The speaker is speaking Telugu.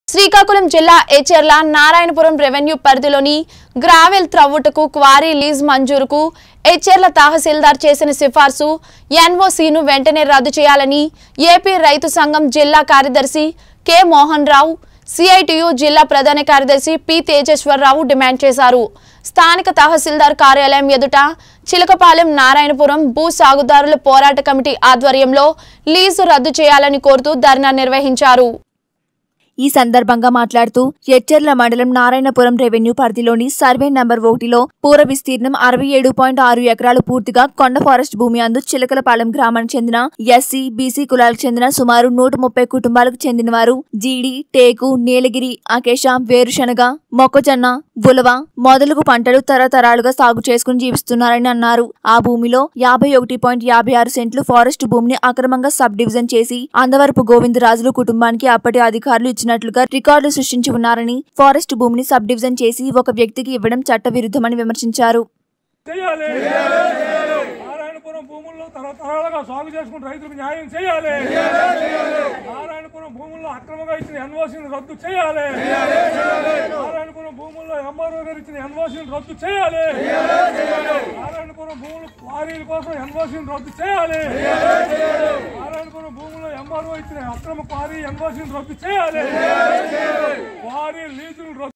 శ్రీకాకుళం జిల్లా ఎచెర్ల నారాయణపురం రెవెన్యూ పరిధిలోని గ్రావెల్ త్రవ్వుటకు క్వారీ లీజ్ మంజూరుకు ఎచెర్ల తహసీల్దార్ చేసిన సిఫార్సు ఎన్ఓసీను వెంటనే రద్దు చేయాలని ఏపీ రైతు సంఘం జిల్లా కార్యదర్శి కె మోహన్ రావు సిఐటియు జిల్లా ప్రధాన కార్యదర్శి పి తేజేశ్వరరావు డిమాండ్ చేశారు స్థానిక తహసీల్దార్ కార్యాలయం ఎదుట చిలకపాలెం నారాయణపురం భూ సాగుదారుల పోరాట కమిటీ ఆధ్వర్యంలో లీజు రద్దు చేయాలని కోరుతూ ధర్నా నిర్వహించారు ఈ సందర్భంగా మాట్లాడుతూ ఎచ్చెర్ల మండలం నారాయణపురం రెవెన్యూ పరిధిలోని సర్వే నంబర్ ఒకటిలో పూర విస్తీర్ణం అరవై ఏడు పాయింట్ ఆరు ఎకరాలు పూర్తిగా కొండ ఫారెస్ట్ భూమి అందు చిలకలపాలెం గ్రామానికి చెందిన ఎస్సీ బీసీ కులాలకు చెందిన సుమారు నూట ముప్పై కుటుంబాలకు చెందిన వారు జీడి టేకు నీలగిరి అకేష వేరుశనగ మొక్కజొన్న ఉలవ మొదలగు పంటలు తరతరాలుగా సాగు చేసుకుని జీవిస్తున్నారని అన్నారు ఆ భూమిలో యాభై ఒకటి పాయింట్ యాభై ఆరు సెంట్లు ఫారెస్ట్ భూమిని అక్రమంగా సబ్ డివిజన్ చేసి అందవరపు గోవిందరాజులు కుటుంబానికి అప్పటి అధికారులు ఇచ్చినట్లుగా రికార్డులు సృష్టించి ఉన్నారని ఫారెస్ట్ భూమిని సబ్ డివిజన్ చేసి ఒక వ్యక్తికి ఇవ్వడం చట్టవిరుద్ధమని విమర్శించారు చేయాలి నారాయణపురం భూముల్లో తరతరాలుగా సాగు చేసుకుంటూ రైతులకు న్యాయం చేయాలి నారాయణపురం భూముల్లో అక్రమంగా ఇచ్చిన ఎన్ఓసీని రద్దు చేయాలి నారాయణపురం భూముల్లో ఎంఆర్ఓ గారు ఇచ్చిన ఎన్ఓసీని రద్దు చేయాలి నారాయణపురం భూములు క్వారీల కోసం ఎన్ఓసీని రద్దు చేయాలి నారాయణపురం భూముల్లో ఎంఆర్ఓ ఇచ్చిన అక్రమ క్వారీ ఎన్ఓసీని రద్దు చేయాలి క్వారీ లీజులు రద్దు